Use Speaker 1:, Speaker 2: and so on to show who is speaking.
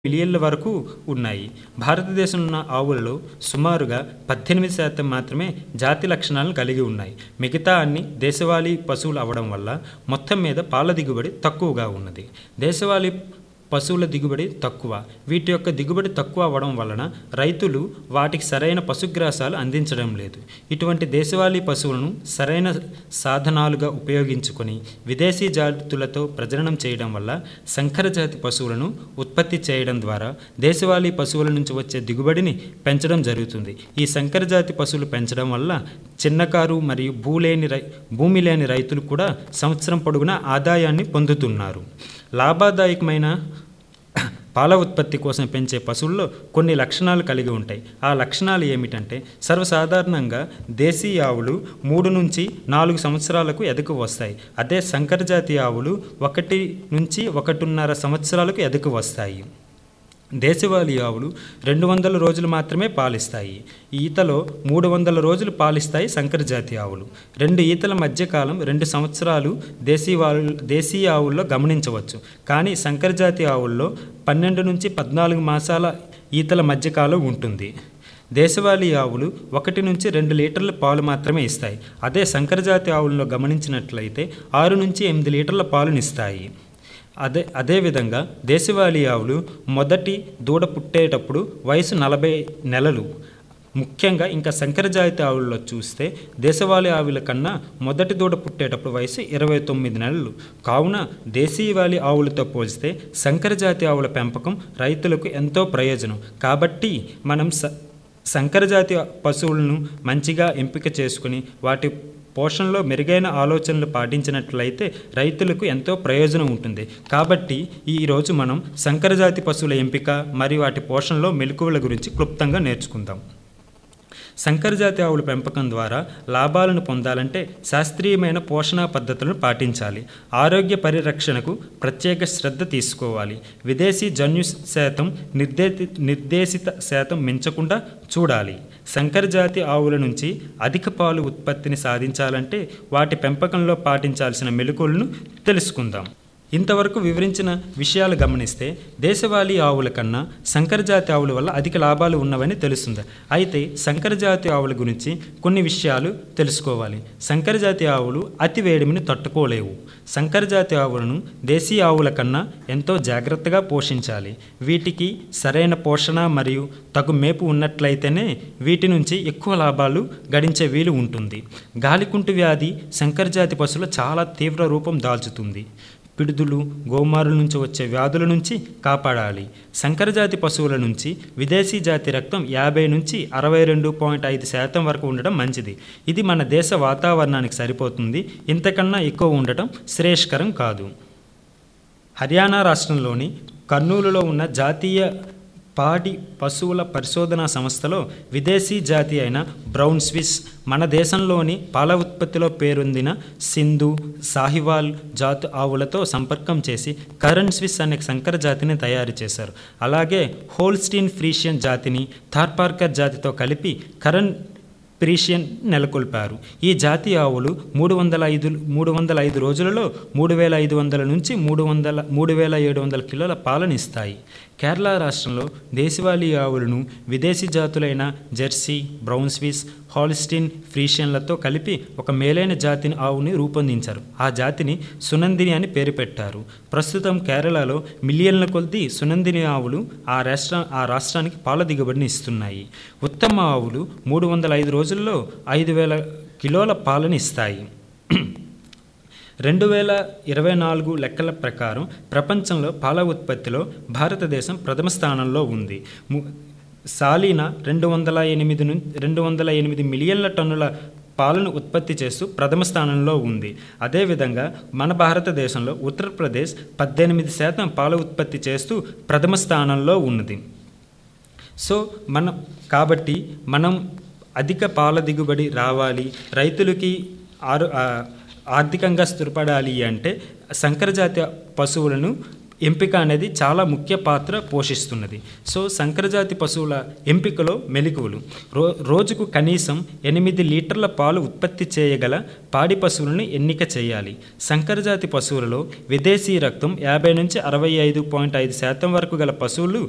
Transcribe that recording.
Speaker 1: మిలియన్ల వరకు ఉన్నాయి భారతదేశంలో ఉన్న ఆవులలో సుమారుగా పద్దెనిమిది శాతం మాత్రమే జాతి లక్షణాలను కలిగి ఉన్నాయి మిగతా అన్ని దేశవాళీ పశువులు అవడం వల్ల మొత్తం మీద పాల దిగుబడి తక్కువగా ఉన్నది దేశవాళీ పశువుల దిగుబడి తక్కువ వీటి యొక్క దిగుబడి తక్కువ అవ్వడం వలన రైతులు వాటికి సరైన పశుగ్రాసాలు అందించడం లేదు ఇటువంటి దేశవాళీ పశువులను సరైన సాధనాలుగా ఉపయోగించుకొని విదేశీ జాతులతో ప్రజననం చేయడం వల్ల సంకర జాతి పశువులను ఉత్పత్తి చేయడం ద్వారా దేశవాళీ పశువుల నుంచి వచ్చే దిగుబడిని పెంచడం జరుగుతుంది ఈ సంకర జాతి పశువులు పెంచడం వల్ల చిన్నకారు మరియు భూలేని రై భూమి లేని రైతులు కూడా సంవత్సరం పొడుగునా ఆదాయాన్ని పొందుతున్నారు లాభదాయకమైన పాల ఉత్పత్తి కోసం పెంచే పశువుల్లో కొన్ని లక్షణాలు కలిగి ఉంటాయి ఆ లక్షణాలు ఏమిటంటే సర్వసాధారణంగా దేశీ ఆవులు మూడు నుంచి నాలుగు సంవత్సరాలకు ఎదకు వస్తాయి అదే సంకరజాతి ఆవులు ఒకటి నుంచి ఒకటిన్నర సంవత్సరాలకు ఎదకు వస్తాయి దేశవాళీ ఆవులు రెండు వందల రోజులు మాత్రమే పాలిస్తాయి ఈతలో మూడు వందల రోజులు పాలిస్తాయి సంకర జాతి ఆవులు రెండు ఈతల మధ్యకాలం రెండు సంవత్సరాలు దేశీ ఆవులు దేశీయ ఆవుల్లో గమనించవచ్చు కానీ సంకర జాతి ఆవుల్లో పన్నెండు నుంచి పద్నాలుగు మాసాల ఈతల మధ్యకాలం ఉంటుంది దేశవాళీ ఆవులు ఒకటి నుంచి రెండు లీటర్ల పాలు మాత్రమే ఇస్తాయి అదే సంకరజాతి ఆవుల్లో గమనించినట్లయితే ఆరు నుంచి ఎనిమిది లీటర్ల పాలునిస్తాయి అదే అదేవిధంగా దేశవాళీ ఆవులు మొదటి దూడ పుట్టేటప్పుడు వయసు నలభై నెలలు ముఖ్యంగా ఇంకా సంకరజాతి ఆవుల్లో చూస్తే దేశవాళీ ఆవుల కన్నా మొదటి దూడ పుట్టేటప్పుడు వయసు ఇరవై తొమ్మిది నెలలు కావున దేశీయవాళీ ఆవులతో పోల్చితే సంకరజాతి ఆవుల పెంపకం రైతులకు ఎంతో ప్రయోజనం కాబట్టి మనం స సంకరజాతి పశువులను మంచిగా ఎంపిక చేసుకుని వాటి పోషణలో మెరుగైన ఆలోచనలు పాటించినట్లయితే రైతులకు ఎంతో ప్రయోజనం ఉంటుంది కాబట్టి ఈరోజు మనం సంకరజాతి పశువుల ఎంపిక మరియు వాటి పోషణలో మెలకువల గురించి క్లుప్తంగా నేర్చుకుందాం సంకరజాతి ఆవుల పెంపకం ద్వారా లాభాలను పొందాలంటే శాస్త్రీయమైన పోషణ పద్ధతులను పాటించాలి ఆరోగ్య పరిరక్షణకు ప్రత్యేక శ్రద్ధ తీసుకోవాలి విదేశీ జన్యు శాతం నిర్దే నిర్దేశిత శాతం మించకుండా చూడాలి సంకరజాతి ఆవుల నుంచి అధిక పాలు ఉత్పత్తిని సాధించాలంటే వాటి పెంపకంలో పాటించాల్సిన మెలకువలను తెలుసుకుందాం ఇంతవరకు వివరించిన విషయాలు గమనిస్తే దేశవాళీ ఆవుల కన్నా సంకరజాతి ఆవుల వల్ల అధిక లాభాలు ఉన్నవని తెలుస్తుంది అయితే సంకరజాతి ఆవుల గురించి కొన్ని విషయాలు తెలుసుకోవాలి సంకరజాతి ఆవులు అతి వేడిమిని తట్టుకోలేవు సంకరజాతి ఆవులను దేశీ ఆవుల కన్నా ఎంతో జాగ్రత్తగా పోషించాలి వీటికి సరైన పోషణ మరియు తగు మేపు ఉన్నట్లయితేనే వీటి నుంచి ఎక్కువ లాభాలు గడించే వీలు ఉంటుంది గాలికుంటు వ్యాధి సంకరజాతి పశువులు చాలా తీవ్ర రూపం దాల్చుతుంది పిడుదులు గోమారుల నుంచి వచ్చే వ్యాధుల నుంచి కాపాడాలి సంకరజాతి పశువుల నుంచి విదేశీ జాతి రక్తం యాభై నుంచి అరవై రెండు పాయింట్ ఐదు శాతం వరకు ఉండడం మంచిది ఇది మన దేశ వాతావరణానికి సరిపోతుంది ఇంతకన్నా ఎక్కువ ఉండటం శ్రేయస్కరం కాదు హర్యానా రాష్ట్రంలోని కర్నూలులో ఉన్న జాతీయ పాడి పశువుల పరిశోధనా సంస్థలో విదేశీ జాతి అయిన బ్రౌన్ స్విస్ మన దేశంలోని పాల ఉత్పత్తిలో పేరొందిన సింధు సాహివాల్ జాతు ఆవులతో సంపర్కం చేసి కరణ్ స్విస్ అనే సంకర జాతిని తయారు చేశారు అలాగే హోల్స్టీన్ ఫ్రీషియన్ జాతిని థార్పార్కర్ జాతితో కలిపి కరణ్ ప్రీషియన్ నెలకొల్పారు ఈ జాతి ఆవులు మూడు వందల ఐదు మూడు వందల ఐదు రోజులలో మూడు వేల ఐదు వందల నుంచి మూడు వందల మూడు వేల ఏడు వందల కిలోల పాలను ఇస్తాయి కేరళ రాష్ట్రంలో దేశవాళీ ఆవులను విదేశీ జాతులైన జెర్సీ బ్రౌన్ స్విస్ హాల్స్టిన్ ఫ్రీషియన్లతో కలిపి ఒక మేలైన జాతిని ఆవుని రూపొందించారు ఆ జాతిని సునందిని అని పేరు పెట్టారు ప్రస్తుతం కేరళలో మిలియన్ల కొద్ది సునందిని ఆవులు ఆ రాష్ట్ర ఆ రాష్ట్రానికి పాల దిగుబడిని ఇస్తున్నాయి ఉత్తమ ఆవులు మూడు వందల ఐదు రోజుల్లో ఐదు వేల కిలోల పాలను ఇస్తాయి రెండు వేల ఇరవై నాలుగు లెక్కల ప్రకారం ప్రపంచంలో పాల ఉత్పత్తిలో భారతదేశం ప్రథమ స్థానంలో ఉంది సాలీనా రెండు వందల ఎనిమిది నుంచి రెండు వందల ఎనిమిది మిలియన్ల టన్నుల పాలను ఉత్పత్తి చేస్తూ ప్రథమ స్థానంలో ఉంది అదేవిధంగా మన భారతదేశంలో ఉత్తరప్రదేశ్ పద్దెనిమిది శాతం పాల ఉత్పత్తి చేస్తూ ప్రథమ స్థానంలో ఉన్నది సో మనం కాబట్టి మనం అధిక పాల దిగుబడి రావాలి రైతులకి ఆరు ఆర్థికంగా స్థిరపడాలి అంటే సంకరజాతి పశువులను ఎంపిక అనేది చాలా ముఖ్య పాత్ర పోషిస్తున్నది సో సంకరజాతి పశువుల ఎంపికలో మెలకువలు రో రోజుకు కనీసం ఎనిమిది లీటర్ల పాలు ఉత్పత్తి చేయగల పాడి పశువులను ఎన్నిక చేయాలి సంకరజాతి పశువులలో విదేశీ రక్తం యాభై నుంచి అరవై ఐదు పాయింట్ ఐదు శాతం వరకు గల పశువులు